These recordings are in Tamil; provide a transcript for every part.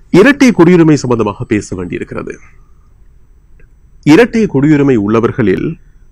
இரட்டை குடியுரிமை சம்பந்தமாக பேச வேண்டியிருக்கிறது இரட்டை குடியுரிமை உள்ளவர்களில்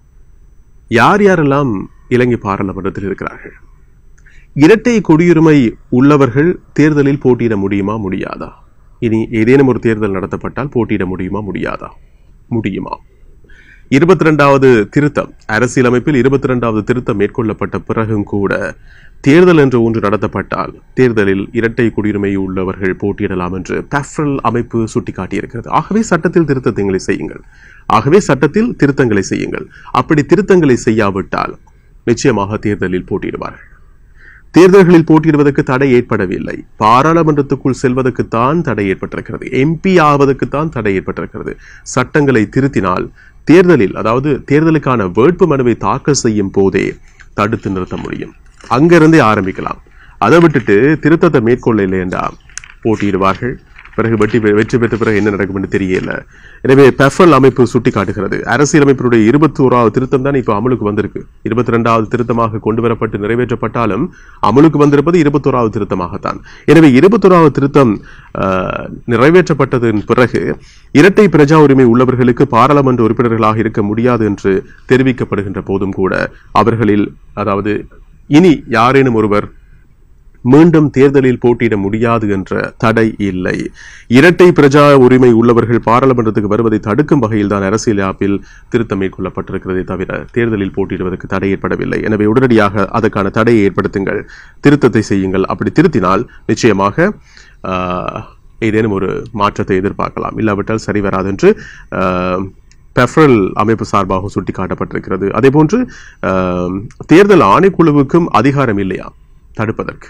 யார் யாரெல்லாம் இலங்கை பாராளுமன்றத்தில் இருக்கிறார்கள் இரட்டை குடியுரிமை உள்ளவர்கள் தேர்தலில் போட்டியிட முடியுமா முடியாதா இனி ஏதேனும் ஒரு தேர்தல் நடத்தப்பட்டால் போட்டியிட முடியுமா முடியாதா முடியுமா இருபத்தி ரெண்டாவது திருத்தம் அரசியலமைப்பில் இருபத்தி ரெண்டாவது திருத்தம் மேற்கொள்ளப்பட்ட பிறகும் கூட தேர்தல் என்று ஒன்று நடத்தப்பட்டால் தேர்தலில் இரட்டை குடியுரிமை உள்ளவர்கள் போட்டியிடலாம் என்று பெஃப்ரல் அமைப்பு சுட்டிக்காட்டியிருக்கிறது ஆகவே சட்டத்தில் திருத்தங்களை செய்யுங்கள் ஆகவே சட்டத்தில் திருத்தங்களை செய்யுங்கள் அப்படி திருத்தங்களை செய்யாவிட்டால் நிச்சயமாக தேர்தலில் போட்டியிடுவார்கள் தேர்தல்களில் போட்டியிடுவதற்கு தடை ஏற்படவில்லை பாராளுமன்றத்துக்குள் செல்வதற்குத்தான் தடை ஏற்பட்டிருக்கிறது எம்பி ஆவதற்குத்தான் தடை ஏற்பட்டிருக்கிறது சட்டங்களை திருத்தினால் தேர்தலில் அதாவது தேர்தலுக்கான வேட்பு மனுவை தாக்கல் செய்யும் போதே தடுத்து நிறுத்த முடியும் அங்கிருந்தே ஆரம்பிக்கலாம் அதை விட்டுட்டு திருத்தத்தை மேற்கொள்ள இல்லையென்றா போட்டியிடுவார்கள் பிறகு வெற்றி பெ- வெற்றி பெற்ற பிறகு என்ன நடக்கும் என்று தெரியல எனவே பெஃபல் அமைப்பு சுட்டி காட்டுகிறது அரசியலமைப்பினுடைய இருபத்தி ஓராவது திருத்தம் தான் இப்போ அமலுக்கு வந்திருக்கு இருபத்தி ரெண்டாவது திருத்தமாக கொண்டு வரப்பட்டு நிறைவேற்றப்பட்டாலும் அமலுக்கு வந்திருப்பது இருபத்தோராவது திருத்தமாகத்தான் எனவே இருபத்தோராவது திருத்தம் ஆஹ், நிறைவேற்றப்பட்டதன் பிறகு இரட்டை பிரஜா உரிமை உள்ளவர்களுக்கு பாராளுமன்ற உறுப்பினர்களாக இருக்க முடியாது என்று தெரிவிக்கப்படுகின்ற போதும் கூட அவர்களில் அதாவது இனி யாரேனும் ஒருவர் மீண்டும் தேர்தலில் போட்டியிட முடியாது என்ற தடை இல்லை இரட்டை பிரஜா உரிமை உள்ளவர்கள் பாராளுமன்றத்துக்கு வருவதை தடுக்கும் வகையில் தான் அரசியல் ஆப்பில் திருத்தம் மேற்கொள்ளப்பட்டிருக்கிறதே தவிர தேர்தலில் போட்டியிடுவதற்கு தடை ஏற்படவில்லை எனவே உடனடியாக அதற்கான தடையை ஏற்படுத்துங்கள் திருத்தத்தை செய்யுங்கள் அப்படி திருத்தினால் நிச்சயமாக ஆஹ், ஏதேனும் ஒரு மாற்றத்தை எதிர்பார்க்கலாம் இல்லாவிட்டால் சரி வராது என்று ஆஹ், பெஃபரல் அமைப்பு சார்பாக சுட்டிக்காட்டப்பட்டிருக்கிறது அதேபோன்று ஆஹ், தேர்தல் ஆணைக்குழுவுக்கும் அதிகாரம் இல்லையா தடுப்பதற்கு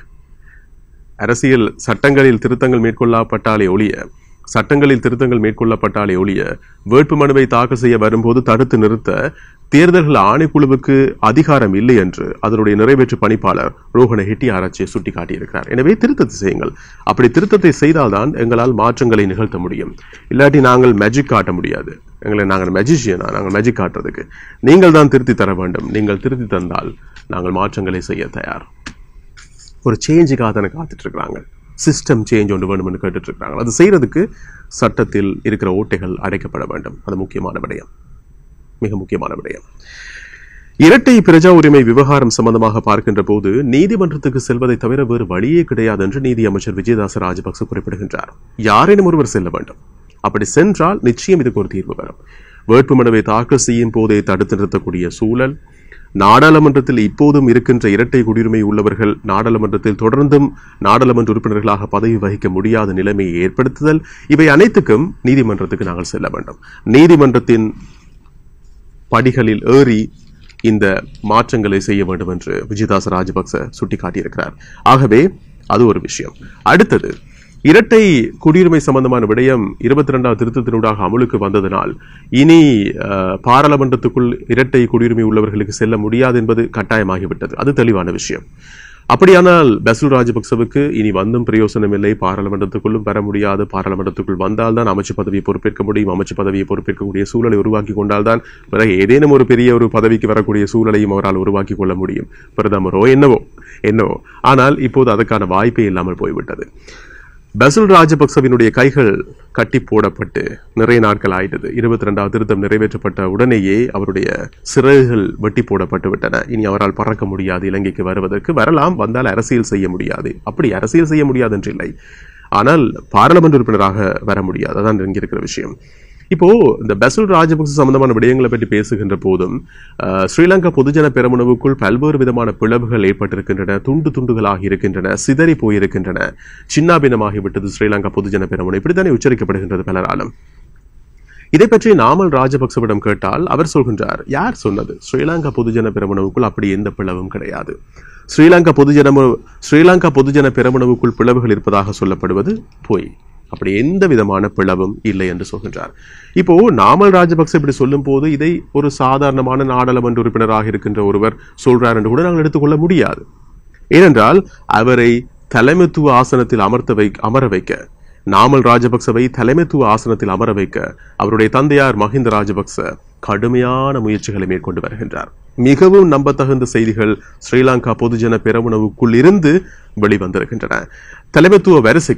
அரசியல் சட்டங்களில் திருத்தங்கள் மேற்கொள்ளப்பட்டாலே ஒழிய சட்டங்களில் திருத்தங்கள் மேற்கொள்ளப்பட்டாலே ஒழிய வேட்பு மனுவை தாக்கல் செய்ய வரும்போது தடுத்து நிறுத்த தேர்தல்கள் ஆணைக்குழுவுக்கு அதிகாரம் இல்லை என்று அதனுடைய நிறைவேற்று பணிப்பாளர் ரோஹன ஹெட்டி ஆராய்ச்சியை சுட்டிக்காட்டியிருக்கிறார் எனவே திருத்தத்தை செய்யுங்கள் அப்படி திருத்தத்தை செய்தால்தான் எங்களால் மாற்றங்களை நிகழ்த்த முடியும் இல்லாட்டி நாங்கள் மேஜிக் காட்ட முடியாது எங்களை நாங்கள் மெஜிஷியனா நாங்கள் மேஜிக் காட்டுறதுக்கு நீங்கள் தான் திருத்தி தர வேண்டும் நீங்கள் திருத்தி தந்தால் நாங்கள் மாற்றங்களை செய்ய தயார் ஒரு சேஞ்சுக்காக தானே காத்துட்டு இருக்கிறாங்க சிஸ்டம் சேஞ்ச் ஒன்று வேணும்னு கேட்டுட்டு இருக்காங்க அது செய்யறதுக்கு சட்டத்தில் இருக்கிற ஓட்டைகள் அடைக்கப்பட வேண்டும் அது முக்கியமான விடயம் மிக முக்கியமான விடயம் இரட்டை பிரஜா உரிமை விவகாரம் சம்பந்தமாக பார்க்கின்ற போது நீதிமன்றத்துக்கு செல்வதை தவிர வேறு வழியே கிடையாது என்று நீதி அமைச்சர் விஜயதாச ராஜபக்ச குறிப்பிடுகின்றார் யாரேனும் ஒருவர் செல்ல வேண்டும் அப்படி சென்றால் நிச்சயம் இதுக்கு ஒரு தீர்வு வரும் வேட்புமனுவை தாக்கல் செய்யும் போதே தடுத்து நிறுத்தக்கூடிய சூழல் நாடாளுமன்றத்தில் இப்போதும் இருக்கின்ற இரட்டை குடியுரிமை உள்ளவர்கள் நாடாளுமன்றத்தில் தொடர்ந்தும் நாடாளுமன்ற உறுப்பினர்களாக பதவி வகிக்க முடியாத நிலைமையை ஏற்படுத்துதல் இவை அனைத்துக்கும் நீதிமன்றத்துக்கு நாங்கள் செல்ல வேண்டும் நீதிமன்றத்தின் படிகளில் ஏறி இந்த மாற்றங்களை செய்ய வேண்டும் என்று விஜயதாச ராஜபக்ச சுட்டிக்காட்டியிருக்கிறார் ஆகவே அது ஒரு விஷயம் அடுத்தது இரட்டை குடியுரிமை சம்பந்தமான விடயம் இருபத்தி ரெண்டாவது திருத்தத்தினூடாக அமலுக்கு வந்ததனால் இனி அஹ், பாராளுமன்றத்துக்குள் இரட்டை குடியுரிமை உள்ளவர்களுக்கு செல்ல முடியாது என்பது கட்டாயமாகிவிட்டது அது தெளிவான விஷயம் அப்படியானால் பசுல் ராஜபக்சவுக்கு இனி வந்தும் பிரயோசனம் இல்லை பாராளுமன்றத்துக்குள்ளும் வர முடியாது பாராளுமன்றத்துக்குள் வந்தால்தான் அமைச்சு பதவியை பொறுப்பேற்க முடியும் அமைச்சு பதவியை பொறுப்பேற்கக்கூடிய சூழலை உருவாக்கி கொண்டால்தான் பிறகு ஏதேனும் ஒரு பெரிய ஒரு பதவிக்கு வரக்கூடிய சூழலையும் அவரால் உருவாக்கி கொள்ள முடியும் பிரதமரோ என்னவோ என்னவோ ஆனால் இப்போது அதற்கான வாய்ப்பே இல்லாமல் போய்விட்டது பசுல் ராஜபக்சவினுடைய கைகள் கட்டி போடப்பட்டு நிறைய நாட்கள் ஆயிட்டது இருபத்தி ரெண்டாவது திருத்தம் நிறைவேற்றப்பட்ட உடனேயே அவருடைய சிறகுகள் வெட்டி போடப்பட்டு விட்டன இனி அவரால் பறக்க முடியாது இலங்கைக்கு வருவதற்கு வரலாம் வந்தால் அரசியல் செய்ய முடியாது அப்படி அரசியல் செய்ய முடியாது என்று இல்லை ஆனால் பாராளுமன்ற உறுப்பினராக வர முடியாது அதான் இங்க இருக்கிற விஷயம் இப்போ இந்த பசுல் ராஜபக்ச சம்பந்தமான விடயங்களை பற்றி பேசுகின்ற போதும் அஹ், ஸ்ரீலங்கா பொதுஜன பெரமுனவுக்குள் பல்வேறு விதமான பிளவுகள் ஏற்பட்டிருக்கின்றன துண்டு துண்டுகளாகி இருக்கின்றன சிதறி போயிருக்கின்றன சின்னாபின்னமாகிவிட்டது ஸ்ரீலங்கா பொதுஜன பெரமுனை இப்படித்தானே உச்சரிக்கப்படுகின்றது பலராலும் இதை பற்றி நாமல் ராஜபக்சவிடம் கேட்டால் அவர் சொல்கின்றார் யார் சொன்னது ஸ்ரீலங்கா பொதுஜன பெரமுனவுக்குள் அப்படி எந்த பிளவும் கிடையாது ஸ்ரீலங்கா பொதுஜன ஸ்ரீலங்கா பொதுஜன பெரமுனவுக்குள் பிளவுகள் இருப்பதாக சொல்லப்படுவது பொய் அப்படி எந்த விதமான பிளவும் இல்லை என்று சொல்கின்றார் இப்போ நாமல் ராஜபக்ச இப்படி சொல்லும் போது இதை ஒரு சாதாரணமான நாடாளுமன்ற உறுப்பினராக இருக்கின்ற ஒருவர் சொல்றார் என்று கூட நாங்கள் எடுத்துக்கொள்ள முடியாது ஏனென்றால் அவரை தலைமைத்துவ ஆசனத்தில் அமர்த்த வை அமர வைக்க நாமல் ராஜபக்சவை தலைமைத்துவ ஆசனத்தில் அமர வைக்க அவருடைய தந்தையார் மஹிந்த ராஜபக்ச கடுமையான முயற்சிகளை மேற்கொண்டு வருகின்றார் மிகவும் நம்பத்தகுந்த செய்திகள் ஸ்ரீலங்கா பொதுஜன பெரமுனவுக்குள் இருந்து வெளிவந்திருக்கின்றன தலைமைத்துவ வரிசைக்குள்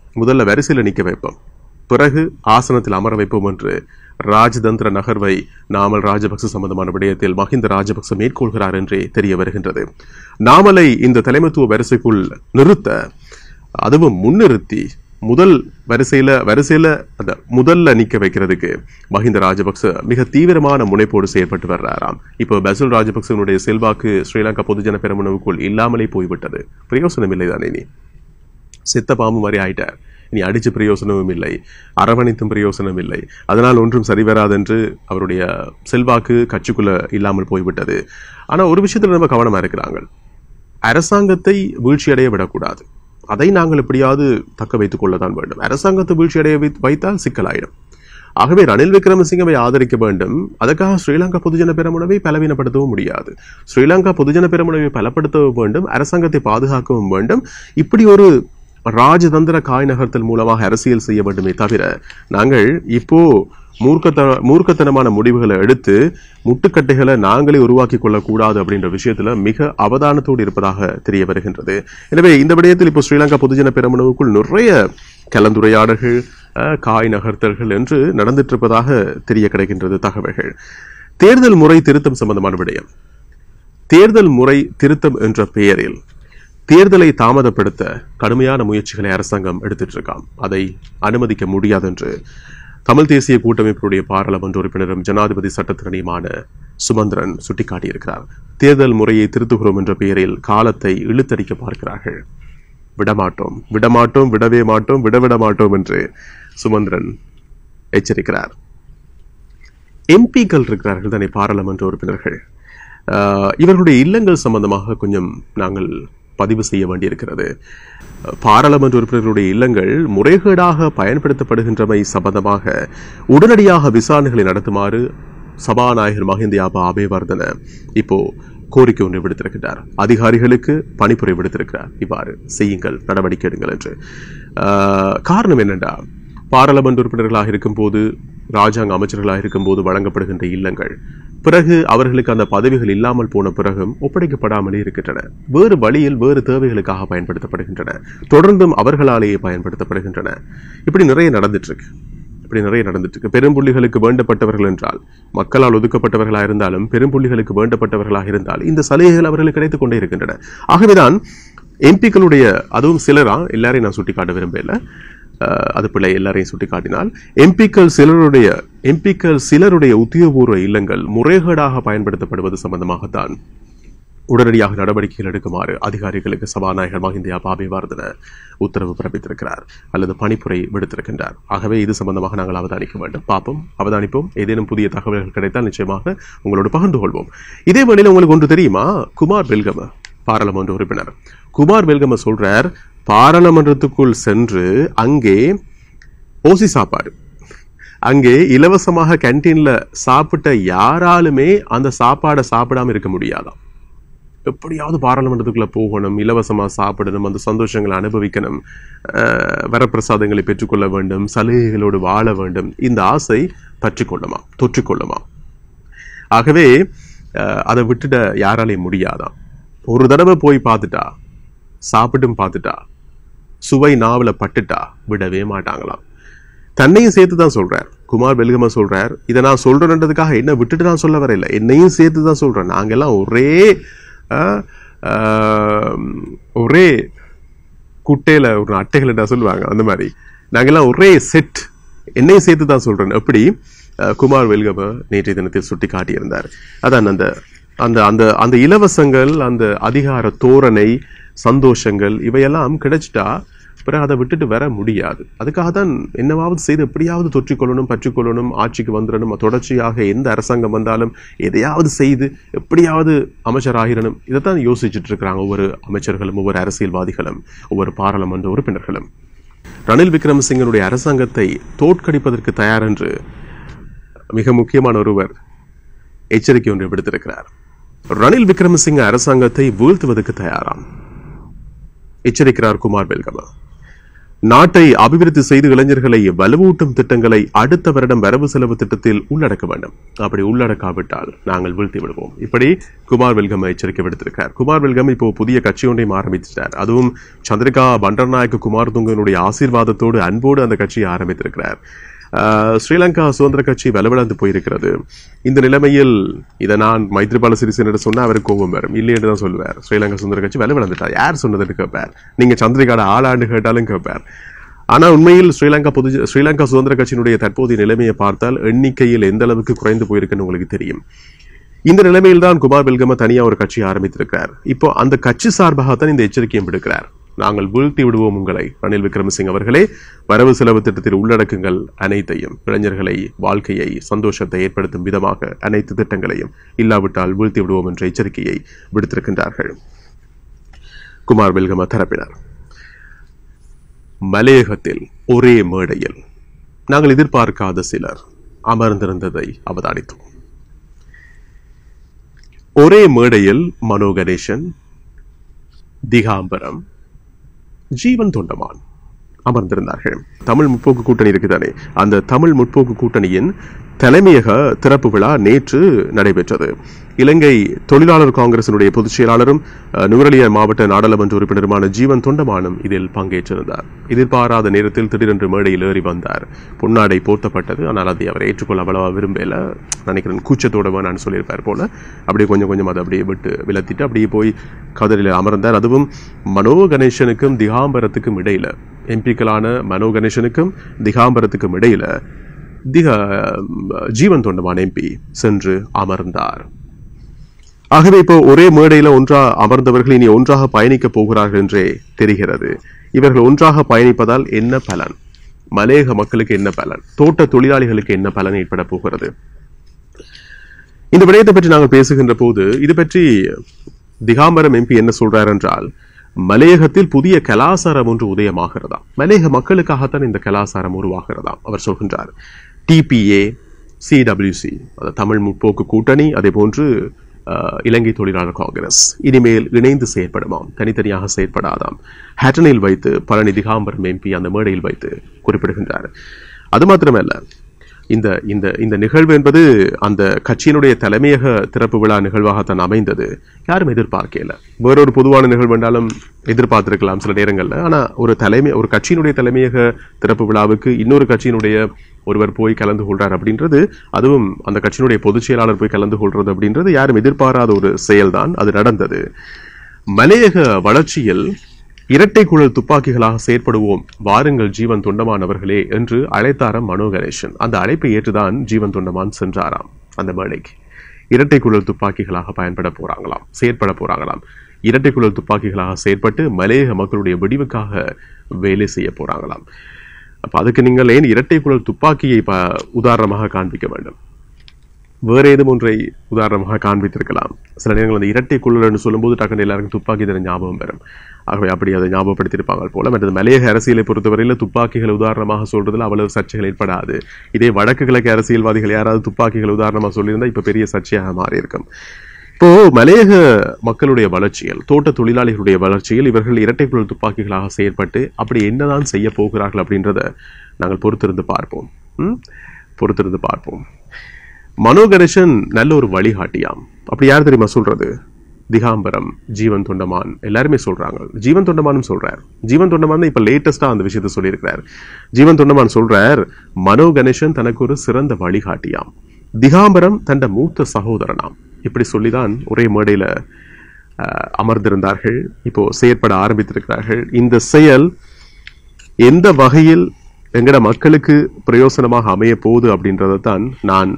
முதல்ல வரிசையில் நிக்க வைப்போம் பிறகு ஆசனத்தில் அமர வைப்போம் என்று ராஜதந்திர நகர்வை நாமல் ராஜபக்ச சம்பந்தமான விடயத்தில் மஹிந்த ராஜபக்ச மேற்கொள்கிறார் என்றே தெரிய வருகின்றது நாமலை இந்த தலைமைத்துவ வரிசைக்குள் நிறுத்த அதுவும் முன்னிறுத்தி முதல் வரிசையில வரிசையில அந்த முதல்ல நிக்க வைக்கிறதுக்கு மஹிந்த ராஜபக்ச மிக தீவிரமான முனைப்போடு செயல்பட்டு வர்றாராம் இப்போ பசுல் ராஜபக்சனுடைய செல்வாக்கு ஸ்ரீலங்கா பொதுஜன பெருமனவுக்குள் இல்லாமலே போய்விட்டது பிரயோசனம் இல்லை தானே நீ செத்த பாம்பு மாதிரி ஆயிட்டார் இனி அடிச்சு பிரயோசனமும் இல்லை அரவணைத்தும் பிரயோசனம் இல்லை அதனால் ஒன்றும் சரிவராதென்று அவருடைய செல்வாக்கு கட்சிக்குள்ள இல்லாமல் போய்விட்டது ஆனா ஒரு விஷயத்துல நம்ம கவனமா இருக்கிறாங்க அரசாங்கத்தை வீழ்ச்சியடைய விடக்கூடாது அதை நாங்கள் எப்படியாவது தக்க வைத்துக் கொள்ளத்தான் வேண்டும் அரசாங்கத்தை வீழ்ச்சியடைய வைத்- வைத்தால் சிக்கலாயிடும் ஆகவே ரணில் விக்ரமசிங்கவை ஆதரிக்க வேண்டும் அதற்காக ஸ்ரீலங்கா பொதுஜன பெரமுனவை பலவீனப்படுத்தவும் முடியாது ஸ்ரீலங்கா பொதுஜன பெரமுனவை பலப்படுத்தவும் வேண்டும் அரசாங்கத்தை பாதுகாக்கவும் வேண்டும் இப்படி ஒரு ராஜதந்திர காய் நகர்த்தல் மூலமாக அரசியல் செய்ய வேண்டுமே தவிர நாங்கள் இப்போ மூர்க்கத்த மூர்க்கத்தனமான முடிவுகளை எடுத்து முட்டுக்கட்டைகளை நாங்களே உருவாக்கி கொள்ளக்கூடாது அப்படின்ற விஷயத்துல மிக அவதானத்தோடு இருப்பதாக தெரிய வருகின்றது எனவே இந்த விடயத்தில் இப்போ ஸ்ரீலங்கா பொதுஜன பெரமுனவுக்குள் நிறைய கலந்துரையாடல்கள் அஹ், காய் நகர்த்தல்கள் என்று நடந்துட்டு இருப்பதாக தெரிய கிடைக்கின்றது தகவல்கள் தேர்தல் முறை திருத்தம் சம்பந்தமான விடயம் தேர்தல் முறை திருத்தம் என்ற பெயரில் தேர்தலை தாமதப்படுத்த கடுமையான முயற்சிகளை அரசாங்கம் எடுத்துட்டு இருக்காம் அதை அனுமதிக்க முடியாது என்று தமிழ் தேசிய கூட்டமைப்பினுடைய பாராளுமன்ற உறுப்பினரும் ஜனாதிபதி சட்டத்திரணியுமான சுமந்திரன் சுட்டிக்காட்டியிருக்கிறார் தேர்தல் முறையை திருத்துகிறோம் என்ற பெயரில் காலத்தை இழுத்தடிக்க பார்க்கிறார்கள் விடமாட்டோம் விடமாட்டோம் விடவே மாட்டோம் விடவிட மாட்டோம் என்று சுமந்திரன் எச்சரிக்கிறார் எம்பிக்கள் இருக்கிறார்கள் தானே பாராளுமன்ற உறுப்பினர்கள் ஆஹ், இவர்களுடைய இல்லங்கள் சம்பந்தமாக கொஞ்சம் நாங்கள் பதிவு செய்ய வேண்டியிருக்கிறது அஹ், பாராளுமன்ற உறுப்பினர்களுடைய இல்லங்கள் முறைகேடாக பயன்படுத்தப்படுகின்றமை சம்பந்தமாக உடனடியாக விசாரணைகளை நடத்துமாறு சபாநாயகர் மஹிந்தியாபா அபேவர்தன இப்போ கோரிக்கை ஒன்று விடுத்திருக்கிறார் அதிகாரிகளுக்கு பணிப்புரை விடுத்திருக்கிறார் இவ்வாறு செய்யுங்கள் நடவடிக்கை எடுங்கள் என்று ஆஹ், காரணம் என்னென்றா பாராளுமன்ற உறுப்பினர்களாக இருக்கும்போது ராஜாங்க அமைச்சர்களாக இருக்கும்போது வழங்கப்படுகின்ற இல்லங்கள் பிறகு அவர்களுக்கு அந்த பதவிகள் இல்லாமல் போன பிறகும் ஒப்படைக்கப்படாமலே இருக்கின்றன வேறு வழியில் வேறு தேவைகளுக்காக பயன்படுத்தப்படுகின்றன தொடர்ந்தும் அவர்களாலேயே பயன்படுத்தப்படுகின்றன இப்படி நிறைய நடந்துட்டு இருக்கு இப்படி நிறைய நடந்துட்டு இருக்கு பெரும்புள்ளிகளுக்கு வேண்டப்பட்டவர்கள் என்றால் மக்களால் ஒதுக்கப்பட்டவர்களாக இருந்தாலும் பெரும்புள்ளிகளுக்கு வேண்டப்பட்டவர்களாக இருந்தால் இந்த சலுகைகள் அவர்களுக்கு கிடைத்துக் கொண்டே இருக்கின்றன ஆகவேதான் எம்பிக்களுடைய அதுவும் சிலரா எல்லாரையும் நான் சுட்டி காட்ட விரும்பல அஹ், அது பிள்ளை எல்லாரையும் சுட்டி காட்டினால் எம்பிக்கள் சிலருடைய எம்பிக்கள் சிலருடைய உத்தியோகபூர்வ இல்லங்கள் முறைகேடாக பயன்படுத்தப்படுவது சம்பந்தமாகத்தான் உடனடியாக நடவடிக்கைகள் எடுக்குமாறு அதிகாரிகளுக்கு சபாநாயகர் மஹிந்தியா பாபிவார்தன உத்தரவு பிறப்பித்திருக்கிறார் அல்லது பணிப்புரை விடுத்திருக்கின்றார் ஆகவே இது சம்பந்தமாக நாங்கள் அவதானிக்க வேண்டும் பார்ப்போம் அவதானிப்போம் ஏதேனும் புதிய தகவல்கள் கிடைத்தால் நிச்சயமாக உங்களோடு பகிர்ந்து கொள்வோம் இதே வேளையில் உங்களுக்கு ஒன்று தெரியுமா குமார் பெல்கம பாராளுமன்ற உறுப்பினர் குமார் பெல்கம சொல்றார் பாராளுமன்றத்துக்குள் சென்று அங்கே ஓசி சாப்பாடு அங்கே இலவசமாக கேன்டீன்ல சாப்பிட்ட யாராலுமே அந்த சாப்பாடை சாப்பிடாம இருக்க முடியாதாம் எப்படியாவது பாராளுமன்றத்துக்குள்ள போகணும் இலவசமா சாப்பிடணும் அந்த சந்தோஷங்களை அனுபவிக்கணும் அஹ், வரப்பிரசாதங்களை பெற்றுக்கொள்ள வேண்டும் சலுகைகளோடு வாழ வேண்டும் இந்த ஆசை பற்றிக்கொள்ளுமா தொற்றிக்கொள்ளுமா ஆகவே அஹ், அதை விட்டுட யாராலையும் முடியாதாம் ஒரு தடவை போய் பார்த்துட்டா சாப்பிட்டும் பார்த்துட்டா சுவை நாவல பட்டுட்டா விடவே மாட்டாங்களாம் தன்னையும் சேர்த்து தான் சொல்றார் குமார் வெல்கம சொல்றார் இதை நான் சொல்றேன்றதுக்காக என்ன விட்டுட்டு நான் சொல்ல வரையில என்னையும் சேர்த்து தான் சொல்றேன் நாங்கெல்லாம் ஒரே ஆஹ், ஆஹ், ஒரே குட்டையில ஒரு அட்டைகள் என்ன சொல்லுவாங்க அந்த மாதிரி நாங்கெல்லாம் ஒரே செட் என்னையும் சேர்த்து தான் சொல்றேன் எப்படி அஹ், குமார் வெல்கம நேற்றைய தினத்தில் சுட்டி காட்டியிருந்தார் அதான் அந்த அந்த அந்த அந்த இலவசங்கள் அந்த அதிகார தோரணை சந்தோஷங்கள் இவையெல்லாம் கிடைச்சிட்டா பிறகு அதை விட்டுட்டு வர முடியாது அதுக்காக தான் என்னவாவது செய்து எப்படியாவது தொற்றிக்கொள்ளணும் பற்றிக்கொள்ளணும் ஆட்சிக்கு வந்துடணும் தொடர்ச்சியாக எந்த அரசாங்கம் வந்தாலும் எதையாவது செய்து எப்படியாவது அமைச்சர் ஆகிரணும் இதைத்தான் யோசிச்சுட்டு இருக்கிறாங்க ஒவ்வொரு அமைச்சர்களும் ஒவ்வொரு அரசியல்வாதிகளும் ஒவ்வொரு பாராளுமன்ற உறுப்பினர்களும் ரணில் விக்ரமசிங்கனுடைய அரசாங்கத்தை தோற்கடிப்பதற்கு தயார் என்று மிக முக்கியமான ஒருவர் எச்சரிக்கை ஒன்றை விடுத்திருக்கிறார் ரணில் விக்ரமசிங்க அரசாங்கத்தை வீழ்த்துவதற்கு தயாராம் எச்சரிக்கிறார் குமார் பெல்கம நாட்டை அபிவிருத்தி செய்து இளைஞர்களை வலுவூட்டும் திட்டங்களை அடுத்த வருடம் வரவு செலவு திட்டத்தில் உள்ளடக்க வேண்டும் அப்படி உள்ளடக்காவிட்டால் நாங்கள் வீழ்த்தி விடுவோம் இப்படி குமார் வெல்கம் எச்சரிக்கை விடுத்திருக்கிறார் குமார் வெல்கம் இப்போ புதிய கட்சி ஒன்றையும் ஆரம்பிச்சிட்டார் அதுவும் சந்திரிகா பண்டர்நாயக்க குமார் துங்கனுடைய ஆசீர்வாதத்தோடு அன்போடு அந்த கட்சியை ஆரம்பித்திருக்கிறார் ஆஹ், ஸ்ரீலங்கா சுதந்திர கட்சி வலுவிழந்து போயிருக்கிறது இந்த நிலைமையில் இதை நான் மைத்ரிபால சிறிசேனிடம் சொன்னா அவருக்கு கோபம் வரும் இல்லை என்று தான் சொல்லுவார் ஸ்ரீலங்கா சுதந்திர கட்சி வலுவிழந்துட்டா யார் சொன்னதுன்னு கேட்பார் நீங்க சந்திரிகாட ஆளாண்டு கேட்டாலும் கேட்பார் ஆனா உண்மையில் ஸ்ரீலங்கா பொது ஸ்ரீலங்கா சுதந்திர கட்சியினுடைய தற்போதைய நிலைமையை பார்த்தால் எண்ணிக்கையில் எந்த அளவுக்கு குறைந்து போயிருக்குன்னு உங்களுக்கு தெரியும் இந்த நிலைமையில் தான் குமார் பெல்கம தனியா ஒரு கட்சி ஆரம்பித்திருக்கிறார் இப்போ அந்த கட்சி சார்பாகத்தான் இந்த எச்சரிக்கையும் விடுக்கிறார் நாங்கள் வீழ்த்தி விடுவோம் உங்களை ரணில் விக்ரமசிங் அவர்களே வரவு செலவு திட்டத்தில் உள்ளடக்குங்கள் அனைத்தையும் இளைஞர்களை வாழ்க்கையை சந்தோஷத்தை ஏற்படுத்தும் விதமாக அனைத்து திட்டங்களையும் இல்லாவிட்டால் வீழ்த்தி விடுவோம் என்ற எச்சரிக்கையை விடுத்திருக்கின்றார்கள் குமார் பெல்கம தரப்பினர் மலையகத்தில் ஒரே மேடையில் நாங்கள் எதிர்பார்க்காத சிலர் அமர்ந்திருந்ததை அவதானித்தோம் ஒரே மேடையில் மனோ கணேசன் திகாம்பரம் ஜீவன் தொண்டமான் அமர்ந்திருந்தார்கள் தமிழ் முற்போக்கு கூட்டணி இருக்குதானே அந்த தமிழ் முற்போக்கு கூட்டணியின் தலைமையக திறப்பு விழா நேற்று நடைபெற்றது இலங்கை தொழிலாளர் காங்கிரசினுடைய பொதுச் செயலாளரும் அஹ், நுவரெலியா மாவட்ட நாடாளுமன்ற உறுப்பினருமான ஜீவன் தொண்டமானும் இதில் பங்கேற்றிருந்தார் எதிர்பாராத நேரத்தில் திடீரென்று மேடையில் ஏறி வந்தார் பொன்னாடை போர்த்தப்பட்டது ஆனால் அதை அவர் ஏற்றுக்கொள்ள அவ்வளவா விரும்பல நினைக்கிறேன் கூச்சத்தோட வேணான்னு சொல்லியிருப்பார் போல அப்படியே கொஞ்சம் கொஞ்சம் அதை அப்படியே விட்டு விலத்திட்டு அப்படியே போய் கதறில் அமர்ந்தார் அதுவும் மனோ கணேசனுக்கும் திகாம்பரத்துக்கும் இடையில எம்பிக்களான மனோ கணேசனுக்கும் திகாம்பரத்துக்கும் இடையில திக ஜீவன் தொண்டமான் எம்பி சென்று அமர்ந்தார் ஆகவே இப்போ ஒரே மேடையில ஒன்றா அமர்ந்தவர்கள் இனி ஒன்றாக பயணிக்க போகிறார்கள் என்றே தெரிகிறது இவர்கள் ஒன்றாக பயணிப்பதால் என்ன பலன் மலையக மக்களுக்கு என்ன பலன் தோட்ட தொழிலாளிகளுக்கு என்ன பலன் ஏற்பட போகிறது இந்த விடயத்தை பற்றி நாங்கள் பேசுகின்ற போது இது பற்றி திகாம்பரம் எம்பி என்ன சொல்றார் என்றால் மலையகத்தில் புதிய கலாசாரம் ஒன்று உதயமாகிறதாம் மலையக மக்களுக்காகத்தான் இந்த கலாசாரம் உருவாகிறதாம் அவர் சொல்கின்றார் டிபிஏ சிடபிள்யூசி தமிழ் முற்போக்கு கூட்டணி அதே போன்று அஹ், இலங்கை தொழிலாளர் காங்கிரஸ் இனிமேல் இணைந்து செயற்படுமாம் தனித்தனியாக செயற்படாதாம் ஹேட்டனில் வைத்து பழனி திகாம்பரம் எம்பி அந்த மேடையில் வைத்து குறிப்பிடுகின்றார் அது மாத்திரமல்ல இந்த இந்த இந்த நிகழ்வு என்பது அந்த கட்சியினுடைய தலைமையக திறப்பு விழா நிகழ்வாகத்தான் அமைந்தது யாரும் எதிர்பார்க்கல வேறொரு பொதுவான நிகழ்வு என்றாலும் எதிர்பார்த்திருக்கலாம் சில நேரங்கள்ல ஆனா ஒரு தலைமை ஒரு கட்சியினுடைய தலைமையக திறப்பு விழாவுக்கு இன்னொரு கட்சியினுடைய ஒருவர் போய் கலந்து கொள்றார் அப்படின்றது அதுவும் அந்த கட்சியினுடைய பொதுச் செயலாளர் போய் கலந்து கொள்றது அப்படின்றது யாரும் எதிர்பாராத ஒரு செயல்தான் அது நடந்தது மலையக வளர்ச்சியில் இரட்டை குழல் துப்பாக்கிகளாக செயற்படுவோம் வாருங்கள் ஜீவன் தொண்டமான் அவர்களே என்று அழைத்தாராம் மனோ கணேசன் அந்த அழைப்பை ஏற்றுதான் ஜீவன் தொண்டமான் சென்றாராம் அந்த மேடைக்கு இரட்டை குழல் துப்பாக்கிகளாக பயன்பட போறாங்களாம் செயற்பட போறாங்களாம் இரட்டை குழல் துப்பாக்கிகளாக செயற்பட்டு மலையக மக்களுடைய விடிவுக்காக வேலை செய்ய போறாங்களாம் அப்ப அதுக்கு நீங்கள் ஏன் இரட்டை குழல் துப்பாக்கியை ப- உதாரணமாக காண்பிக்க வேண்டும் வேற ஏதும் ஒன்றை உதாரணமாக காண்பித்திருக்கலாம் சில நேரங்கள் அந்த இரட்டை குள்ளர்னு சொல்லும்போது டக்குனு எல்லாருக்கும் துப்பாக்கி தர ஞாபகம் வரும் ஆகவே அப்படி அதை ஞாபகப்படுத்தியிருப்பாங்க போல மற்றது மலையக அரசியலை பொறுத்தவரையில் துப்பாக்கிகள் உதாரணமாக சொல்றதுல அவ்வளவு சர்ச்சைகள் ஏற்படாது இதே வடக்கு கிழக்கு அரசியல்வாதிகள் யாராவது துப்பாக்கிகள் உதாரணமாக சொல்லியிருந்தா இப்ப பெரிய சர்ச்சையாக மாறி இருக்கும் இப்போ மலையக மக்களுடைய வளர்ச்சியில் தோட்ட தொழிலாளிகளுடைய வளர்ச்சியில் இவர்கள் இரட்டை குழல் துப்பாக்கிகளாக செயற்பட்டு அப்படி என்னதான் செய்ய போகிறார்கள் அப்படின்றத நாங்கள் பொறுத்திருந்து பார்ப்போம் ம்? பொறுத்திருந்து பார்ப்போம் மனோ கணேசன் நல்ல ஒரு வழிகாட்டியாம் அப்படி யார் தெரியுமா சொல்றது திகாம்பரம் ஜீவன் தொண்டமான் எல்லாருமே சொல்றாங்க ஜீவன் தொண்டமானும் சொல்றார் ஜீவன் தொண்டமான் தான் இப்ப லேட்டஸ்டா அந்த விஷயத்தை சொல்லியிருக்கிறார் ஜீவன் தொண்டமான் சொல்றார் மனோ கணேசன் தனக்கு ஒரு சிறந்த வழிகாட்டியாம் திகாம்பரம் தண்ட மூத்த சகோதரனாம் இப்படி சொல்லிதான் ஒரே மேடையில அஹ், அமர்ந்திருந்தார்கள் இப்போ செயற்பட ஆரம்பித்திருக்கிறார்கள் இந்த செயல் எந்த வகையில் எங்கட மக்களுக்கு பிரயோசனமாக அமைய போகுது அப்படின்றதான் நான்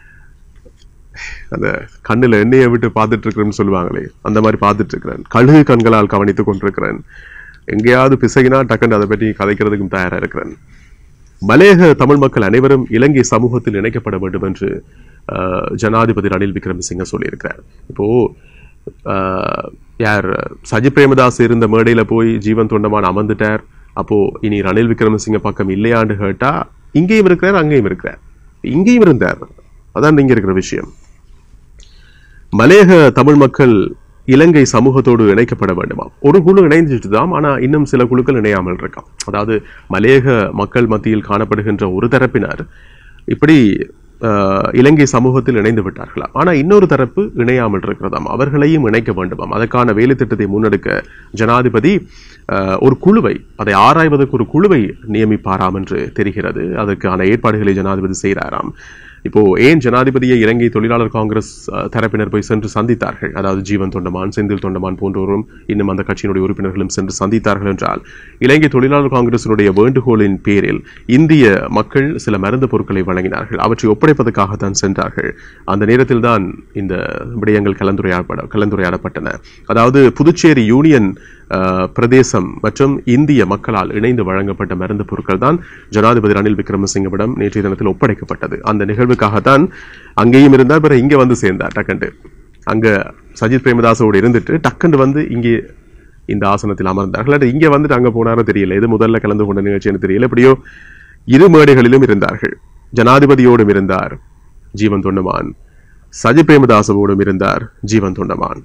அந்த கண்ணுல எண்ணெயை விட்டு பார்த்துட்டு இருக்கிறேன்னு சொல்லுவாங்களே அந்த மாதிரி பார்த்துட்டு இருக்கிறேன் கழுகு கண்களால் கவனித்துக் கொண்டிருக்கிறேன் எங்கேயாவது பிசகினா டக்குன்னு அதை பற்றி கதைக்கிறதுக்கும் தயாரா இருக்கிறேன் மலையக தமிழ் மக்கள் அனைவரும் இலங்கை சமூகத்தில் இணைக்கப்பட வேண்டும் என்று அஹ், ஜனாதிபதி ரணில் விக்ரமசிங்க சொல்லியிருக்கிறார் இப்போ அஹ், யார் சஜித் பிரேமதாஸ் இருந்த மேடையில போய் ஜீவன் தொண்டமான் அமர்ந்துட்டார் அப்போ இனி ரணில் விக்ரமசிங்க பக்கம் இல்லையான்னு கேட்டா இங்கேயும் இருக்கிறார் அங்கேயும் இருக்கிறார் இங்கேயும் இருந்தார் அதான் இங்க இருக்கிற விஷயம் மலையக தமிழ் மக்கள் இலங்கை சமூகத்தோடு இணைக்கப்பட வேண்டுமாம் ஒரு குழு இணைஞ்சிட்டுதாம் ஆனா இன்னும் சில குழுக்கள் இணையாமல் இருக்காம் அதாவது மலையக மக்கள் மத்தியில் காணப்படுகின்ற ஒரு தரப்பினர் இப்படி ஆஹ், இலங்கை சமூகத்தில் இணைந்து விட்டார்களாம் ஆனா இன்னொரு தரப்பு இணையாமல் இருக்கிறதாம் அவர்களையும் இணைக்க வேண்டுமாம் அதற்கான வேலை திட்டத்தை முன்னெடுக்க ஜனாதிபதி ஆஹ், ஒரு குழுவை அதை ஆராய்வதற்கு ஒரு குழுவை நியமிப்பாராம் என்று தெரிகிறது அதற்கான ஏற்பாடுகளை ஜனாதிபதி செய்கிறாராம் இப்போ ஏன் ஜனாதிபதியை இலங்கை தொழிலாளர் காங்கிரஸ் அஹ், தரப்பினர் போய் சென்று சந்தித்தார்கள் அதாவது ஜீவன் தொண்டமான் செந்தில் தொண்டமான் போன்றோரும் இன்னும் அந்த கட்சியினுடைய உறுப்பினர்களும் சென்று சந்தித்தார்கள் என்றால் இலங்கை தொழிலாளர் காங்கிரசினுடைய வேண்டுகோளின் பேரில் இந்திய மக்கள் சில மருந்து பொருட்களை வழங்கினார்கள் அவற்றை ஒப்படைப்பதற்காகத்தான் சென்றார்கள் அந்த நேரத்தில் தான் இந்த விடயங்கள் கலந்துரையாடப்பட கலந்துரையாடப்பட்டன அதாவது புதுச்சேரி யூனியன் அஹ், பிரதேசம் மற்றும் இந்திய மக்களால் இணைந்து வழங்கப்பட்ட மருந்து பொருட்கள் தான் ஜனாதிபதி ரணில் விக்ரமசிங்கவிடம் நேற்றைய தினத்தில் ஒப்படைக்கப்பட்டது அந்த நிகழ்வுக்காகத்தான் அங்கேயும் இருந்தார் பிறகு இங்க வந்து சேர்ந்தார் டக்கண்டு அங்க சஜித் பிரேமதாசோடு இருந்துட்டு டக்குண்டு வந்து இங்கே இந்த ஆசனத்தில் அமர்ந்தார்கள் அல்லது இங்க வந்துட்டு அங்க போனாரோ தெரியல எது முதல்ல கலந்து கொண்ட நிகழ்ச்சின்னு தெரியல எப்படியோ இரு மேடைகளிலும் இருந்தார்கள் ஜனாதிபதியோடும் இருந்தார் ஜீவன் தொண்டமான் சஜித் பிரேமதாசவோடும் இருந்தார் ஜீவன் தொண்டமான்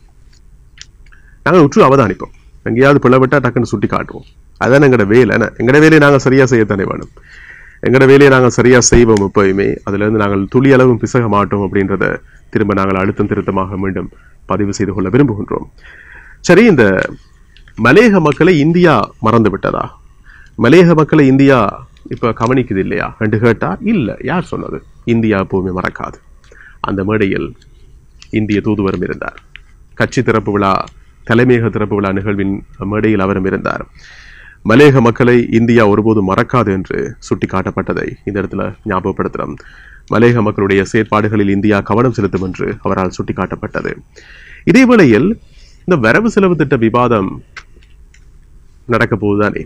நாங்கள் உற்று அவதானிப்போம் எங்கேயாவது பிளவிட்டா டக்குன்னு சுட்டி காட்டுவோம் அதான் எங்களோட வேலை என்ன எங்களோட வேலையை நாங்கள் சரியா செய்யத்தானே வேணும் எங்களோட வேலையை நாங்கள் சரியா செய்வோம் எப்பயுமே அதுல இருந்து நாங்கள் துளி அளவும் பிசக மாட்டோம் அப்படின்றத திரும்ப நாங்கள் அழுத்தம் திருத்தமாக மீண்டும் பதிவு செய்து கொள்ள விரும்புகின்றோம் சரி இந்த மலையக மக்களை இந்தியா மறந்து விட்டதா மலையக மக்களை இந்தியா இப்ப கவனிக்குது இல்லையா என்று கேட்டா இல்ல யார் சொன்னது இந்தியா எப்பவுமே மறக்காது அந்த மேடையில் இந்திய தூதுவரும் இருந்தார் கட்சி திறப்பு விழா தலைமையக திறப்பு விழா நிகழ்வின் மேடையில் அவரும் இருந்தார் மலையக மக்களை இந்தியா ஒருபோதும் மறக்காது என்று சுட்டிக்காட்டப்பட்டதை இந்த இடத்துல ஞாபகப்படுத்துகிறோம் மலையக மக்களுடைய செயற்பாடுகளில் இந்தியா கவனம் செலுத்தும் என்று அவரால் சுட்டிக்காட்டப்பட்டது இதே வேளையில் இந்த வரவு செலவு திட்ட விவாதம் நடக்க போகுதானே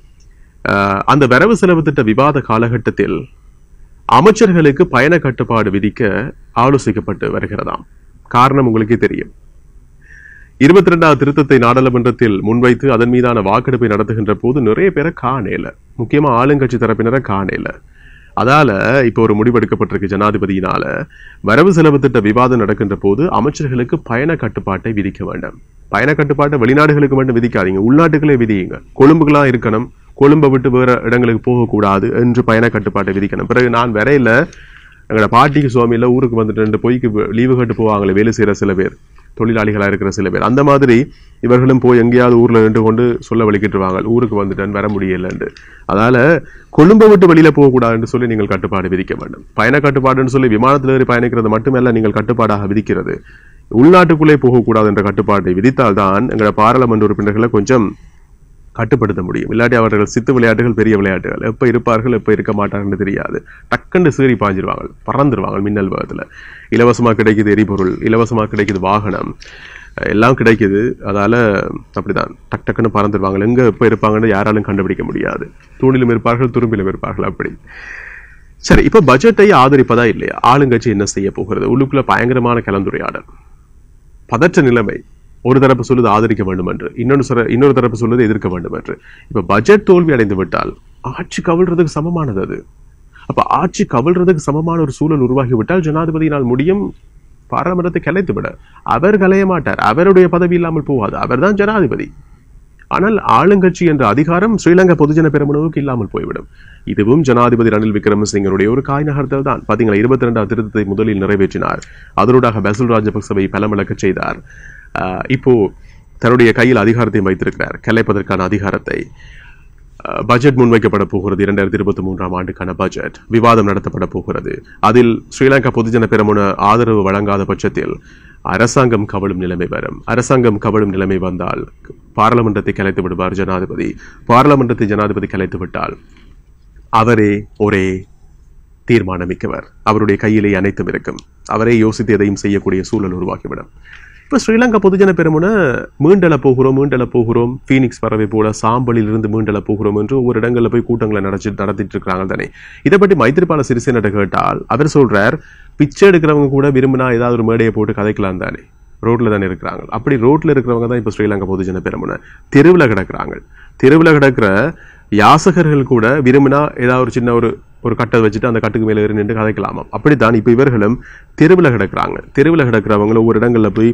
ஆஹ் அந்த வரவு செலவு திட்ட விவாத காலகட்டத்தில் அமைச்சர்களுக்கு பயண கட்டுப்பாடு விதிக்க ஆலோசிக்கப்பட்டு வருகிறதாம் காரணம் உங்களுக்கே தெரியும் இருபத்தி ரெண்டாவது திருத்தத்தை நாடாளுமன்றத்தில் முன்வைத்து அதன் மீதான வாக்கெடுப்பை நடத்துகின்ற போது நிறைய பேரை காணேல முக்கியமா ஆளுங்கட்சி தரப்பினரை காணேல அதால இப்ப ஒரு முடிவெடுக்கப்பட்டிருக்கு ஜனாதிபதியினால வரவு செலவு திட்ட விவாதம் நடக்கின்ற போது அமைச்சர்களுக்கு பயண கட்டுப்பாட்டை விதிக்க வேண்டும் பயண கட்டுப்பாட்டை வெளிநாடுகளுக்கு மட்டும் விதிக்காதீங்க உள்நாட்டுகளே விதியுங்க கொழும்புகளா இருக்கணும் கொழும்பை விட்டு வேற இடங்களுக்கு போகக்கூடாது என்று பயண கட்டுப்பாட்டை விதிக்கணும் பிறகு நான் வரையில எங்களோட பாட்டிக்கு சுவாமியில ஊருக்கு வந்துட்டு ரெண்டு பொய்க்கு லீவு கட்டு போவாங்களே வேலை செய்யற சில பேர் தொழிலாளிகளா இருக்கிற சில பேர் அந்த மாதிரி இவர்களும் போய் எங்கேயாவது ஊர்ல நின்று கொண்டு சொல்ல வலிக்கிட்டுருவாங்க ஊருக்கு வந்துட்டேன் வர முடியலன்னு அதனால கொழும்பை விட்டு வெளியில போகக்கூடாதுன்னு சொல்லி நீங்கள் கட்டுப்பாடு விதிக்க வேண்டும் பயண கட்டுப்பாடுன்னு சொல்லி விமானத்தில் ஏறி பயணிக்கிறது மட்டுமல்ல நீங்கள் கட்டுப்பாடாக விதிக்கிறது உள்நாட்டுக்குள்ளே போகக்கூடாது என்ற கட்டுப்பாட்டை விதித்தால்தான் எங்களோட பாராளுமன்ற உறுப்பினர்களை கொஞ்சம் கட்டுப்படுத்த முடியும் இல்லாட்டி அவர்கள் சித்து விளையாட்டுகள் பெரிய விளையாட்டுகள் எப்ப இருப்பார்கள் எப்ப இருக்க மாட்டாங்கன்னு தெரியாது டக்குன்னு சீறி பாஞ்சிருவாங்க பறந்துருவாங்க மின்னல் வேகத்துல இலவசமா கிடைக்குது எரிபொருள் இலவசமா கிடைக்குது வாகனம் அஹ் எல்லாம் கிடைக்குது அதால அப்படிதான் டக் டக்குன்னு பறந்துருவாங்க எங்க எப்ப இருப்பாங்கன்னு யாராலும் கண்டுபிடிக்க முடியாது தூணிலும் இருப்பார்கள் துரும்பிலும் இருப்பார்கள் அப்படி சரி இப்ப பட்ஜெட்டை ஆதரிப்பதா இல்லையா ஆளுங்கட்சி என்ன செய்ய போகிறது உள்ளுக்குள்ள பயங்கரமான கலந்துரையாடல் பதற்ற நிலைமை ஒரு தரப்பு சொல்லுது ஆதரிக்க வேண்டும் என்று இன்னொரு சிற- இன்னொரு தரப்பு சொல்லுது எதிர்க்க வேண்டும் என்று இப்ப பட்ஜெட் தோல்வி அடைந்து விட்டால் ஆட்சி கவிழ்றதுக்கு சமமானது அது அப்ப ஆட்சி கவிழ்றதுக்கு சமமான ஒரு சூழல் உருவாகி விட்டால் ஜனாதிபதியினால் முடியும் பாராளுமன்றத்தை கலைத்து விட அவர் கலைய மாட்டார் அவருடைய பதவி இல்லாமல் போகாது அவர்தான் ஜனாதிபதி ஆனால் ஆளுங்கட்சி என்ற அதிகாரம் ஸ்ரீலங்கா பொதுஜன பெருமனவுக்கு இல்லாமல் போய்விடும் இதுவும் ஜனாதிபதி ரணில் விக்ரமசிங்கனுடைய ஒரு காய் நகர்த்தல் தான் பாத்தீங்களா இருபத்தி ரெண்டாவது திருத்தத்தை முதலில் நிறைவேற்றினார் அதனூடாக பசுல் ராஜபக்சவை பலமிழக்கச் செய்தார் ஆஹ் இப்போ தன்னுடைய கையில் அதிகாரத்தை வைத்திருக்கிறார் கலைப்பதற்கான அதிகாரத்தை அஹ், பட்ஜெட் முன்வைக்கப்பட போகிறது இரண்டாயிரத்தி இருபத்தி மூன்றாம் ஆண்டுக்கான பட்ஜெட் விவாதம் நடத்தப்பட போகிறது அதில் ஸ்ரீலங்கா பொதுஜன பெரமுன ஆதரவு வழங்காத பட்சத்தில் அரசாங்கம் கவலும் நிலைமை வரும் அரசாங்கம் கவலும் நிலைமை வந்தால் பாராளுமன்றத்தை கலைத்து விடுவார் ஜனாதிபதி பாராளுமன்றத்தை ஜனாதிபதி கலைத்து விட்டால் அவரே ஒரே தீர்மானமிக்கவர் அவருடைய கையிலே அனைத்தும் இருக்கும் அவரே யோசித்து எதையும் செய்யக்கூடிய சூழல் உருவாகிவிடும் இப்ப ஸ்ரீலங்கா பொதுஜன பெருமுன மீண்டெழ போகிறோம் மீண்டெழ போகிறோம் ஃபீனிக்ஸ் பறவை போல சாம்பலில் இருந்து மீண்டெழ போகிறோம் என்று ஒவ்வொரு இடங்கள்ல போய் கூட்டங்களை நடத்தி நடத்திட்டு இருக்காங்க தானே இதை பற்றி மைத்திரிபால சிறிசேனிட்ட கேட்டால் அவர் சொல்றார் பிச்சை எடுக்கிறவங்க கூட விரும்பினா ஏதாவது ஒரு மேடையை போட்டு கதைக்கலாம் தானே ரோட்ல தானே இருக்கிறாங்க அப்படி ரோட்ல இருக்கிறவங்க தான் இப்ப ஸ்ரீலங்கா பொதுஜன பெருமுன தெருவுல கிடக்குறாங்க தெருவுல கிடக்கிற யாசகர்கள் கூட விரும்பினா ஏதாவது ஒரு சின்ன ஒரு ஒரு கட்டை வச்சுட்டு அந்த கட்டுக்கு மேல ஏறி நின்று கதைக்கலாமாம் அப்படித்தான் இப்ப இவர்களும் தெருவுல கிடக்குறாங்க தெருவுல கிடக்கிறவங்கள ஒவ்வொரு இடங்கள்ல போய்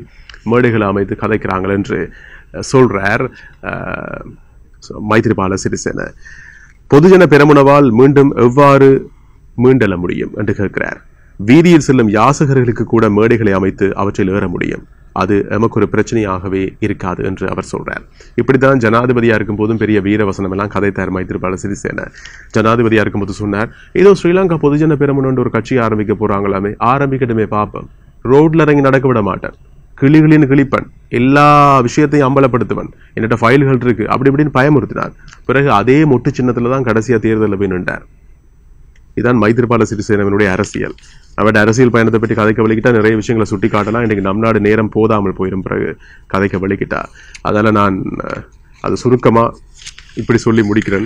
மேடைகளை அமைத்து கதைக்கிறாங்கள் என்று அஹ், சொல்றார் அஹ், மைத்ரிபால சிறிசேன பொதுஜன பெரமுனவால் மீண்டும் எவ்வாறு மீண்டெழ முடியும் என்று கேட்கிறார் வீதியில் செல்லும் யாசகர்களுக்கு கூட மேடைகளை அமைத்து அவற்றில் ஏற முடியும் அது எமக்கு ஒரு பிரச்சனையாகவே இருக்காது என்று அவர் சொல்றார் இப்படித்தான் ஜனாதிபதியா இருக்கும் போதும் பெரிய வீரவசனம் எல்லாம் கதைத்தார் மைத்திரிபால சிறிசேன ஜனாதிபதியா இருக்கும்போது சொன்னார் ஏதோ ஸ்ரீலங்கா பொதுஜன பெரமுனன்னு ஒரு கட்சி ஆரம்பிக்க போறாங்களாமே ஆரம்பிக்கட்டுமே பார்ப்போம் ரோட்ல இறங்கி நடக்க விட மாட்டேன் கிளிகளின் கிளிப்பன் எல்லா விஷயத்தையும் அம்பலப்படுத்துவன் என்னட்ட ஃபைல்கள் இருக்கு அப்படி இப்படின்னு பயமுறுத்தினார் பிறகு அதே மொட்டு சின்னத்துல தான் கடைசியா தேர்தலில் போய் நின்றார் இதான் மைத்திரிபால சிறிசேனவனுடைய அரசியல் அவருடைய அரசியல் பயணத்தை பற்றி கதைக்க வலிக்கிட்டா நிறைய விஷயங்களை சுட்டி காட்டலாம் இன்றைக்கு நம் நாடு நேரம் போதாமல் போயிடும் பிறகு கதைக்க வலிக்கிட்டா அதனால நான் அஹ், அது சுருக்கமா இப்படி சொல்லி முடிக்கிறேன்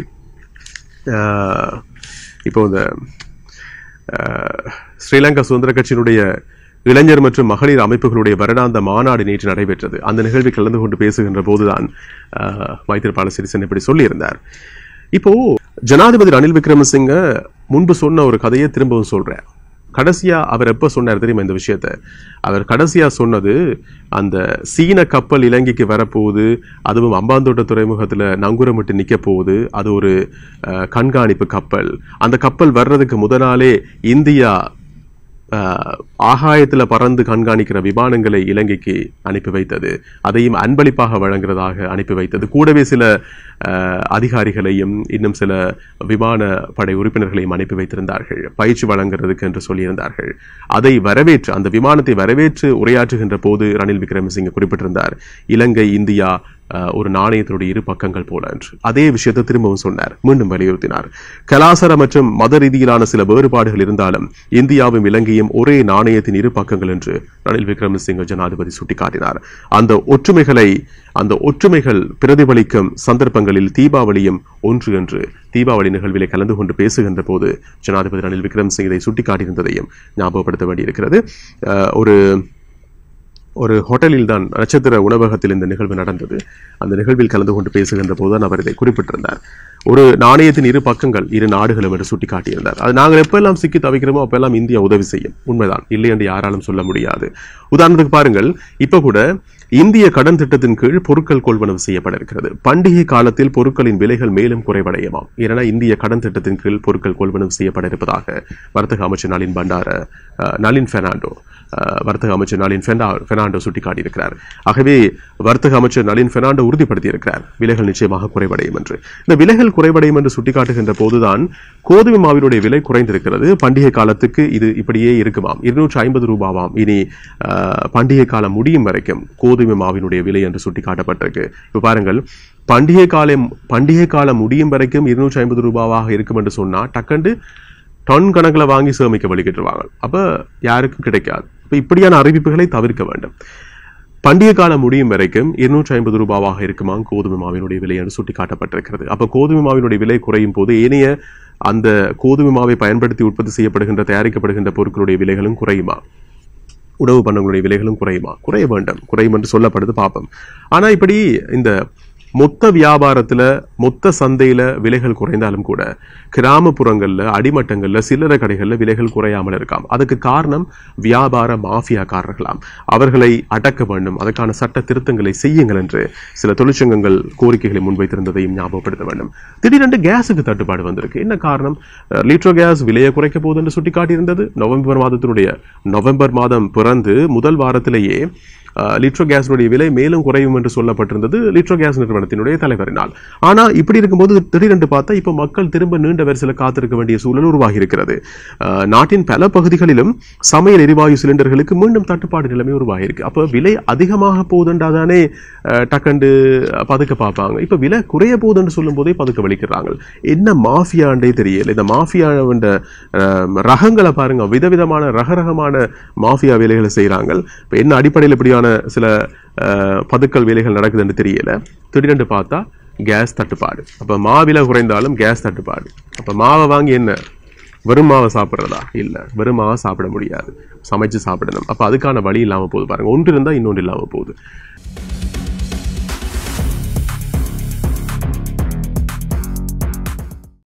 அஹ், இப்போ இந்த அஹ், ஸ்ரீலங்கா சுதந்திர கட்சியினுடைய இளைஞர் மற்றும் மகளிர் அமைப்புகளுடைய வருடாந்த மாநாடு நேற்று நடைபெற்றது அந்த நிகழ்வில் கலந்து கொண்டு பேசுகின்ற போதுதான் அஹ், மைத்திரிபால சிறிசேன இப்படி சொல்லியிருந்தார் இப்போ ஜனாதிபதி ரணில் விக்ரமசிங்க முன்பு சொன்ன ஒரு கதையை திரும்பவும் சொல்றார் கடைசியா அவர் எப்ப சொன்னார் தெரியுமா இந்த விஷயத்த அவர் கடைசியா சொன்னது அந்த சீன கப்பல் இலங்கைக்கு வரப்போகுது அதுவும் அம்பாந்தோட்ட துறைமுகத்துல நங்குரமிட்டு நிக்க போகுது அது ஒரு அஹ், கண்காணிப்பு கப்பல் அந்த கப்பல் வர்றதுக்கு முத நாளே இந்தியா ஆஹ், ஆகாயத்துல பறந்து கண்காணிக்கிற விமானங்களை இலங்கைக்கு அனுப்பி வைத்தது அதையும் அன்பளிப்பாக வழங்குறதாக அனுப்பி வைத்தது கூடவே சில ஆஹ், அதிகாரிகளையும் இன்னும் சில விமான படை உறுப்பினர்களையும் அனுப்பி வைத்திருந்தார்கள் பயிற்சி வழங்குறதுக்கு என்று சொல்லியிருந்தார்கள் அதை வரவேற்று அந்த விமானத்தை வரவேற்று உரையாற்றுகின்ற போது ரணில் விக்ரமசிங்க குறிப்பிட்டிருந்தார் இலங்கை இந்தியா ஆஹ், ஒரு நாணயத்தினுடைய இரு பக்கங்கள் போல என்று அதே விஷயத்தை திரும்பவும் சொன்னார் மீண்டும் வலியுறுத்தினார் கலாசார மற்றும் மத ரீதியிலான சில வேறுபாடுகள் இருந்தாலும் இந்தியாவும் இலங்கையும் ஒரே நாணயத்தின் இரு பக்கங்கள் என்று ரணில் விக்ரமசிங்க ஜனாதிபதி சுட்டிக்காட்டினார் அந்த ஒற்றுமைகளை அந்த ஒற்றுமைகள் பிரதிபலிக்கும் சந்தர்ப்பங்களில் தீபாவளியும் ஒன்று என்று தீபாவளி நிகழ்விலே கலந்து கொண்டு பேசுகின்ற போது ஜனாதிபதி ரணில் விக்ரமசிங்க இதை சுட்டிக்காட்டியிருந்ததையும் ஞாபகப்படுத்த வேண்டியிருக்கிறது ஆஹ், ஒரு ஒரு ஹோட்டலில் தான் நட்சத்திர உணவகத்தில் இந்த நிகழ்வு நடந்தது அந்த நிகழ்வில் கலந்து கொண்டு பேசுகின்ற போதுதான் அவர் இதை குறிப்பிட்டிருந்தார் ஒரு நாணயத்தின் இரு பக்கங்கள் இரு நாடுகளும் என்று சுட்டிக்காட்டியிருந்தார் அது நாங்கள் எப்பெல்லாம் சிக்கி தவிக்கிறோமோ அப்பெல்லாம் இந்தியா உதவி செய்யும் உண்மைதான் இல்லை என்று யாராலும் சொல்ல முடியாது உதாரணத்துக்கு பாருங்கள் இப்ப கூட இந்திய கடன் திட்டத்தின் கீழ் பொருட்கள் கொள்வனவு செய்யப்பட இருக்கிறது பண்டிகை காலத்தில் பொருட்களின் விலைகள் மேலும் குறைவடையலாம் ஏன்னா இந்திய கடன் திட்டத்தின் கீழ் பொருட்கள் கொள்வனவு செய்யப்பட இருப்பதாக வர்த்தக அமைச்சர் நளின் பண்டார அஹ், நளின் பெர்னாண்டோ அஹ், வர்த்தக அமைச்சர் நளின் பெர்னா- பெர்னாண்டோ சுட்டிக்காட்டியிருக்கிறார் ஆகவே வர்த்தக அமைச்சர் நளின் பெர்னாண்டோ உறுதிப்படுத்தியிருக்கிறார் விலைகள் நிச்சயமாக குறைவடையும் என்று இந்த விலைகள் குறைவடையும் என்று சுட்டிக்காட்டுகின்ற போதுதான் கோதுமை மாவினுடைய விலை குறைந்திருக்கிறது பண்டிகை காலத்துக்கு இது இப்படியே இருக்குமாம் இருநூற்றி ஐம்பது ரூபாவாம் இனி அஹ், பண்டிகை காலம் முடியும் வரைக்கும் கோதுமை மாவினுடைய விலை என்று சுட்டிக்காட்டப்பட்டிருக்கு இப்ப பாருங்கள் பண்டிகை காலம் பண்டிகை காலம் முடியும் வரைக்கும் இருநூற்றி ஐம்பது ரூபாவாக இருக்கும் என்று சொன்னா டக்கண்டு டன் கணக்கில் வாங்கி சேமிக்க வழிகிட்டுருவாங்க அப்ப யாருக்கும் கிடைக்காது இப்ப இப்படியான அறிவிப்புகளை தவிர்க்க வேண்டும் பண்டிகை காலம் முடியும் வரைக்கும் இருநூற்றி ஐம்பது ரூபாவாக இருக்குமா கோதுமை மாவினுடைய விலை என்று சுட்டிக்காட்டப்பட்டிருக்கிறது அப்ப கோதுமை மாவினுடைய விலை குறையும் போது ஏனைய அந்த கோதுமை மாவை பயன்படுத்தி உற்பத்தி செய்யப்படுகின்ற தயாரிக்கப்படுகின்ற பொருட்களுடைய விலைகளும் குறையுமா உணவு பண்டங்களுடைய விலைகளும் குறையுமா குறைய வேண்டும் குறையும் என்று சொல்லப்படுது பார்ப்போம் ஆனா இப்படி இந்த மொத்த வியாபாரத்துல மொத்த சந்தையில விலைகள் குறைந்தாலும் கூட கிராமப்புறங்கள்ல அடிமட்டங்கள்ல சில்லறை கடைகள்ல விலைகள் குறையாமல் இருக்காம் அதுக்கு காரணம் வியாபார மாஃபியாக்காரர்களாம் அவர்களை அடக்க வேண்டும் அதற்கான சட்ட திருத்தங்களை செய்யுங்கள் என்று சில தொழிற்சங்கங்கள் கோரிக்கைகளை முன்வைத்திருந்ததையும் ஞாபகப்படுத்த வேண்டும் திடீரென்று கேஸுக்கு தட்டுப்பாடு வந்திருக்கு என்ன காரணம் அஹ், லிட்ரோ கேஸ் விலையை குறைக்க போகுது என்று சுட்டிக்காட்டியிருந்தது நவம்பர் மாதத்தினுடைய நவம்பர் மாதம் பிறந்து முதல் வாரத்திலேயே அஹ், லிட்ரோ கேஸினுடைய விலை மேலும் குறையும் என்று சொல்லப்பட்டிருந்தது லிட்ரோ கேஸ் நிறுவனத்தினுடைய தலைவரினால் ஆனா இப்படி இருக்கும்போது திடீரென்று பார்த்தா இப்ப மக்கள் திரும்ப நீண்ட வரிசையில் காத்திருக்க வேண்டிய சூழல் உருவாகி இருக்கிறது அஹ், நாட்டின் பல பகுதிகளிலும் சமையல் எரிவாயு சிலிண்டர்களுக்கு மீண்டும் தட்டுப்பாடு நிலைமை உருவாகி இருக்கு அப்ப விலை அதிகமாக போகுதுன்றாதானே அஹ், டக்கண்டு பதுக்க பார்ப்பாங்க இப்ப விலை குறைய போகுதுன்னு சொல்லும் போதே பதுக்க வலிக்கிறாங்க என்ன மாஃபியாண்டே தெரியல இந்த மாஃபியாண்ட ரகங்களை பாருங்க விதவிதமான ரகரகமான மாஃபியா வேலைகளை செய்றாங்க இப்ப என்ன அடிப்படையில் இப்படியான சில அஹ், பதுக்கல் வேலைகள் நடக்குதுன்னு தெரியல திடீரென்று பார்த்தா கேஸ் தட்டுப்பாடு அப்ப மாவிலை குறைந்தாலும் கேஸ் தட்டுப்பாடு அப்ப மாவை வாங்கி என்ன வெறும் மாவை சாப்பிட்றதா இல்ல வெறும் மாவை சாப்பிட முடியாது சமைச்சு சாப்பிடணும் அப்ப அதுக்கான வழி இல்லாம போகுது பாருங்க ஒன்று இருந்தா இன்னொன்று இல்லாம போகுது